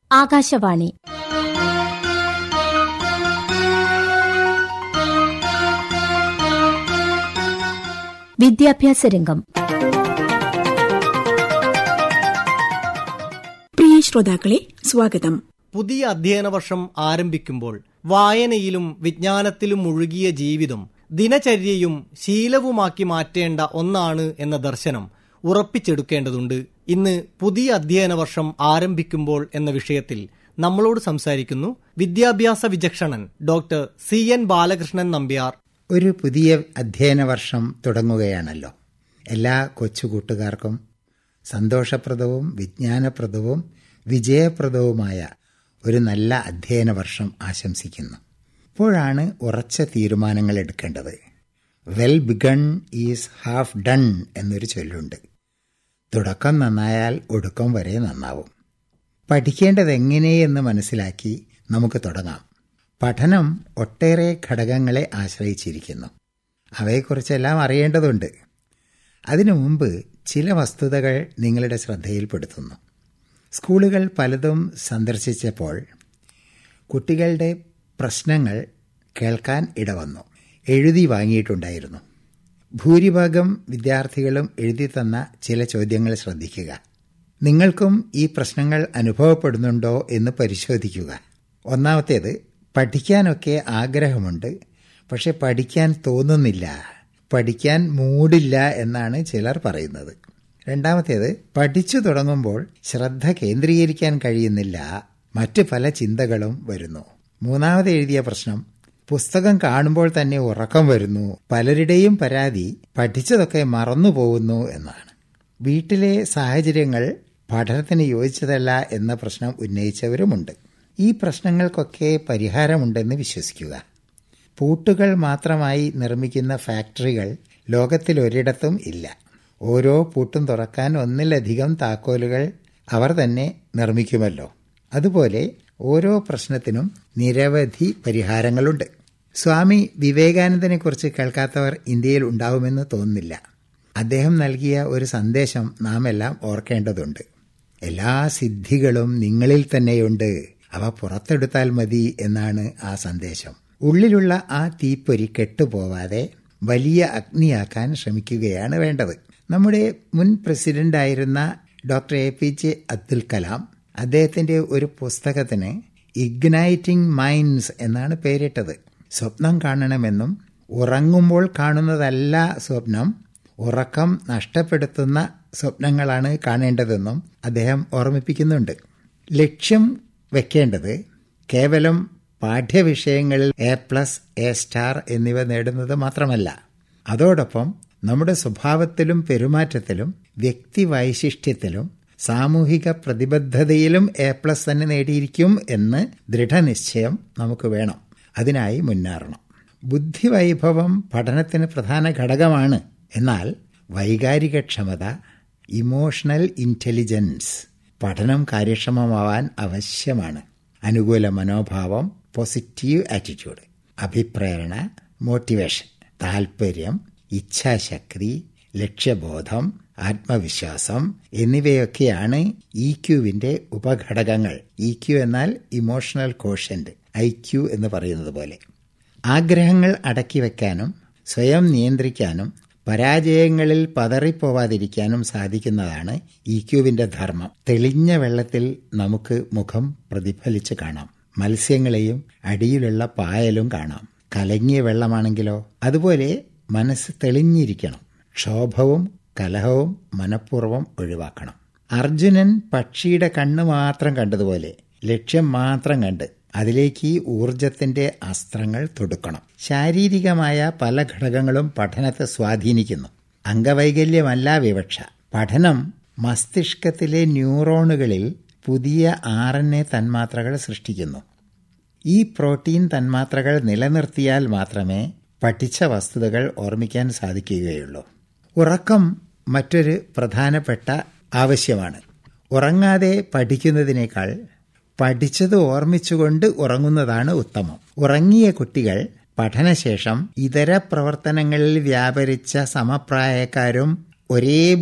ആകാശവാണി വിദ്യാഭ്യാസ രംഗം പ്രിയ ശ്രോതാക്കളെ സ്വാഗതം പുതിയ അധ്യയന വർഷം ആരംഭിക്കുമ്പോൾ വായനയിലും വിജ്ഞാനത്തിലും മുഴുകിയ ജീവിതം ദിനചര്യയും ശീലവുമാക്കി മാറ്റേണ്ട ഒന്നാണ് എന്ന ദർശനം ഉറപ്പിച്ചെടുക്കേണ്ടതുണ്ട് ഇന്ന് പുതിയ അധ്യയന വർഷം ആരംഭിക്കുമ്പോൾ എന്ന വിഷയത്തിൽ നമ്മളോട് സംസാരിക്കുന്നു വിദ്യാഭ്യാസ വിചക്ഷണൻ doctor C N Balakrishnan Nambiar ഒരു പുതിയ അധ്യയന വർഷം തുടങ്ങുകയാണല്ലോ എല്ലാ കൊച്ചു കൂട്ടുകാർക്കും സന്തോഷപ്രദവും വിജ്ഞാനപ്രദവും വിജയപ്രദവുമായ ഒരു നല്ല അധ്യയന വർഷം ആശംസിക്കുന്നു ഇപ്പോഴാണ് ഉറച്ച തീരുമാനങ്ങൾ എടുക്കേണ്ടത് well begun is half done എന്നൊരു ചൊല്ലുണ്ട് തുടക്കം നന്നായാൽ ഒടുക്കം വരെ നന്നാവും പഠിക്കേണ്ടത് എങ്ങനെയെന്ന് മനസ്സിലാക്കി നമുക്ക് തുടങ്ങാം പഠനം ഒട്ടേറെ ഘടകങ്ങളെ ആശ്രയിച്ചിരിക്കുന്നു അവയെക്കുറിച്ചെല്ലാം അറിയേണ്ടതുണ്ട് അതിനു മുമ്പ് ചില വസ്തുതകൾ നിങ്ങളുടെ ശ്രദ്ധയിൽപ്പെടുത്തുന്നു സ്കൂളുകൾ പലതും സന്ദർശിച്ചപ്പോൾ കുട്ടികളുടെ പ്രശ്നങ്ങൾ കേൾക്കാൻ ഇടവന്നു എഴുതി വാങ്ങിയിട്ടുണ്ടായിരുന്നു ഭൂരിഭാഗം വിദ്യാർത്ഥികളും എഴുതി തന്ന ചില ചോദ്യങ്ങൾ ശ്രദ്ധിക്കുക നിങ്ങൾക്കും ഈ പ്രശ്നങ്ങൾ അനുഭവപ്പെടുന്നുണ്ടോ എന്ന് പരിശോധിക്കുക ഒന്നാമത്തേത് പഠിക്കാനൊക്കെ ആഗ്രഹമുണ്ട് പക്ഷെ പഠിക്കാൻ തോന്നുന്നില്ല പഠിക്കാൻ മൂടില്ല എന്നാണ് ചിലർ പറയുന്നത് രണ്ടാമത്തേത് പഠിച്ചു തുടങ്ങുമ്പോൾ ശ്രദ്ധ കേന്ദ്രീകരിക്കാൻ കഴിയുന്നില്ല മറ്റു പല ചിന്തകളും വരുന്നു മൂന്നാമത് എഴുതിയ പ്രശ്നം പുസ്തകം കാണുമ്പോൾ തന്നെ ഉറക്കം വരുന്നു പലരുടെയും പരാതി പഠിച്ചതൊക്കെ മറന്നു പോകുന്നു എന്നാണ് വീട്ടിലെ സാഹചര്യങ്ങൾ പഠനത്തിന് യോജിച്ചതല്ല എന്ന പ്രശ്നം ഉന്നയിച്ചവരുമുണ്ട് ഈ പ്രശ്നങ്ങൾക്കൊക്കെ പരിഹാരമുണ്ടെന്ന് വിശ്വസിക്കുക പൂട്ടുകൾ മാത്രമായി നിർമ്മിക്കുന്ന ഫാക്ടറികൾ ലോകത്തിലൊരിടത്തും ഇല്ല ഓരോ പൂട്ടും തുറക്കാൻ ഒന്നിലധികം താക്കോലുകൾ അവർ തന്നെ നിർമ്മിക്കുമല്ലോ അതുപോലെ ഓരോ പ്രശ്നത്തിനും നിരവധി പരിഹാരങ്ങളുണ്ട് സ്വാമി വിവേകാനന്ദനെക്കുറിച്ച് കേൾക്കാത്തവർ ഇന്ത്യയിൽ ഉണ്ടാവുമെന്ന് തോന്നുന്നില്ല അദ്ദേഹം നൽകിയ ഒരു സന്ദേശം നാം എല്ലാം ഓർക്കേണ്ടതുണ്ട് എല്ലാ സിദ്ധികളും നിങ്ങളിൽ തന്നെയുണ്ട് അവ പുറത്തെടുത്താൽ മതി എന്നാണ് ആ സന്ദേശം ഉള്ളിലുള്ള ആ തീപ്പൊരി കെട്ടുപോവാതെ വലിയ അഗ്നിയാക്കാൻ ശ്രമിക്കുകയാണ് വേണ്ടത് നമ്മുടെ മുൻ പ്രസിഡന്റായിരുന്ന doctor A P J Abdul Kalam അദ്ദേഹത്തിന്റെ ഒരു പുസ്തകത്തിന് ഇഗ്നൈറ്റിംഗ് മൈൻഡ്സ് എന്നാണ് പേരിട്ടത് സ്വപ്നം കാണണമെന്നും ഉറങ്ങുമ്പോൾ കാണുന്നതല്ല സ്വപ്നം ഉറക്കം നഷ്ടപ്പെടുത്തുന്ന സ്വപ്നങ്ങളാണ് കാണേണ്ടതെന്നും അദ്ദേഹം ഓർമ്മിപ്പിക്കുന്നുണ്ട് ലക്ഷ്യം വെക്കേണ്ടത് കേവലം പാഠ്യവിഷയങ്ങളിൽ എ പ്ലസ് എ സ്റ്റാർ എന്നിവ നേടുന്നത് മാത്രമല്ല അതോടൊപ്പം നമ്മുടെ സ്വഭാവത്തിലും പെരുമാറ്റത്തിലും വ്യക്തി വൈശിഷ്ട്യത്തിലും സാമൂഹിക പ്രതിബദ്ധതയിലും എ പ്ലസ് തന്നെ നേടിയിരിക്കും എന്ന് ദൃഢനിശ്ചയം നമുക്ക് വേണം അതിനായി മുന്നേറണം ബുദ്ധിവൈഭവം പഠനത്തിന് പ്രധാന ഘടകമാണ് എന്നാൽ വൈകാരികക്ഷമത ഇമോഷണൽ ഇന്റലിജൻസ് പഠനം കാര്യക്ഷമമാവാൻ ആവശ്യമാണ് അനുകൂല മനോഭാവം പോസിറ്റീവ് ആറ്റിറ്റ്യൂഡ് അഭിപ്രേരണ മോട്ടിവേഷൻ താൽപ്പര്യം ഇച്ഛാശക്തി ലക്ഷ്യബോധം ആത്മവിശ്വാസം എന്നിവയൊക്കെയാണ് ഇ ക്യുവിന്റെ ഉപഘടകങ്ങൾ ഇ ക്യു എന്നാൽ ഇമോഷണൽ കോഷ്യന്റ് ഐ ക്യു എന്ന് പറയുന്നത് പോലെ ആഗ്രഹങ്ങൾ അടക്കി വയ്ക്കാനും സ്വയം നിയന്ത്രിക്കാനും പരാജയങ്ങളിൽ പതറിപ്പോവാതിരിക്കാനും സാധിക്കുന്നതാണ് ഇ ക്യുവിന്റെ ധർമ്മം തെളിഞ്ഞ വെള്ളത്തിൽ നമുക്ക് മുഖം പ്രതിഫലിച്ച് കാണാം മത്സ്യങ്ങളെയും അടിയിലുള്ള പായലും കാണാം കലങ്ങിയ വെള്ളമാണെങ്കിലോ അതുപോലെ മനസ്സ് തെളിഞ്ഞിരിക്കണം ക്ഷോഭവും കലഹവും മനഃപൂർവ്വം ഒഴിവാക്കണം അർജുനൻ പക്ഷിയുടെ കണ്ണ് മാത്രം കണ്ടതുപോലെ ലക്ഷ്യം മാത്രം കണ്ട് അതിലേക്ക് ഊർജത്തിന്റെ അസ്ത്രങ്ങൾ തൊടുക്കണം ശാരീരികമായ പല ഘടകങ്ങളും പഠനത്തെ സ്വാധീനിക്കുന്നു അംഗവൈകല്യമല്ല വിവക്ഷ പഠനം മസ്തിഷ്കത്തിലെ ന്യൂറോണുകളിൽ പുതിയ ആർ എൻ എ തന്മാത്രകൾ സൃഷ്ടിക്കുന്നു ഈ പ്രോട്ടീൻ തന്മാത്രകൾ നിലനിർത്തിയാൽ മാത്രമേ പഠിച്ച വസ്തുതകൾ ഓർമ്മിക്കാൻ സാധിക്കുകയുള്ളൂ ഉറക്കം മറ്റൊരു പ്രധാനപ്പെട്ട ആവശ്യമാണ് ഉറങ്ങാതെ പഠിക്കുന്നതിനേക്കാൾ പഠിച്ചത് ഓർമ്മിച്ചുകൊണ്ട് ഉറങ്ങുന്നതാണ് ഉത്തമം ഉറങ്ങിയ കുട്ടികൾ പഠനശേഷം ഇതര പ്രവർത്തനങ്ങളിൽ വ്യാപരിച്ച സമപ്രായക്കാരും ഒരേ